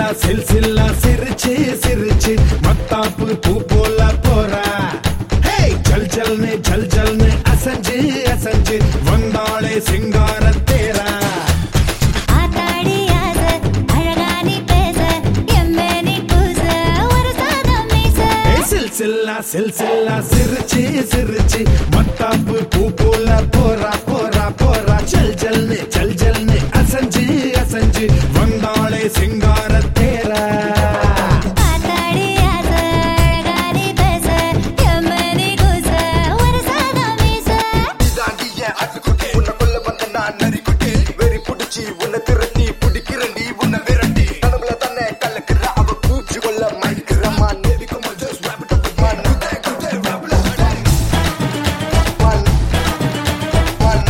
சில் சில்லா சிரிச்சு சிரிச்சு மத்தாப்பு பூ போல போறா ஹே ஜல் ஜல்னு ஜல் ஜல்னு அசஞ்சு அசஞ்சு வந்தாளே சிங்கார தேரா ஆத்தாடி ஆச அழகா நீ பேச எம்மே நீ கூச ஒரு சாதம் மீச ஏ சில் சில்லா சில் சில்லா சிரிச்சு சிரிச்சு மத்தாப்பு பூ போல போறா போறா போறா ஜல் ஜல்னு ஜல் ஜல்னு அசஞ்சு அசஞ்சு வந்தாளே சிங்கார தேரா ஆத்தாடி ஆச அழகா நீ பேச எம்மே நீ கூச ஒரு சாதம் மீச இதாண்டி என் ஆட்டுக்குட்டி. உன்னை கொல்ல வந்த நான் நரிக்குட்டி. வெறி புடிச்சு உன்னை திரட்டி பிடிக்கிறேன்டி உன்னை விரட்டி. கனவுல தானே கலக்குற அவ பூச்சி கொல்ல மயக்குற man. Baby, come on, just wrap it up, man. குதே, குதே, wrap it up, man. One, one,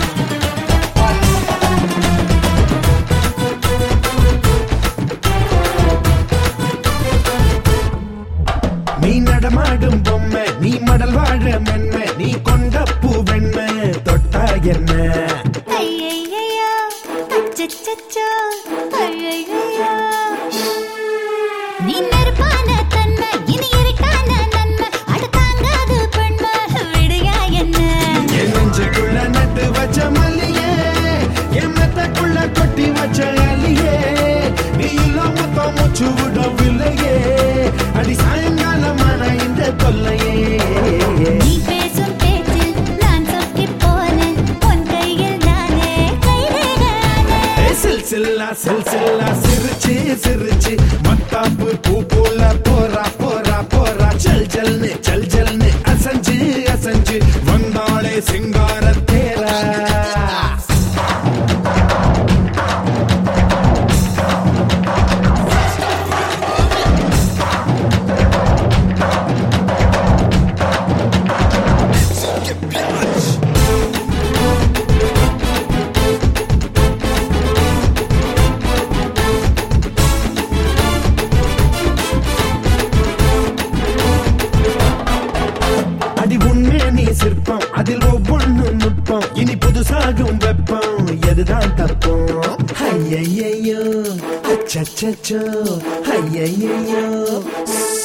one. நீ நடமாடும் பொம்மை நீ மடல் வாழ மென்மை நீ கொண்ட பூ வெண்மை தொட்டா என்ன ஐயையையோ அச்சச்சச்சோ ஐயையையோ நீ நெருப்பான தன்மை இனி இருக்கான நன்மை அடுத்தாங்காது பெண்மை விடுயா என்ன என் நெஞ்சுக்குள்ள நட்டு வச்ச மல்லியே என் மெத்தக்குள்ள கொட்டி வச்ச அலியே நீ இல்லாம தான் மூச்சு விடவில்லையே அடி சாயங்காலமான இந்த தொல்லையே நீ பேசும் பேச்சில் நான் சொக்கிப் போனேன் உன் கையில் நானே கைரேகானே ஏ சில் சில்லா சில் சில்லா சிரிச்சு சிரிச்சு மத்தாப்பு பூ போல போறா போறா போறா ஜல் ஜல்னு ஜல் ஜல்னு அசஞ்சு அசஞ்சு வந்தாளே சிங்கார தேரா அடி உண்மை நீ சிற்பம் அதில் ஒவ்வொன்னு நுட்பம் இனி புதுசாகும் வெப்பம் எதுதான் தப்பம் ஐயையோ அச்சச்சோ ஐயையோ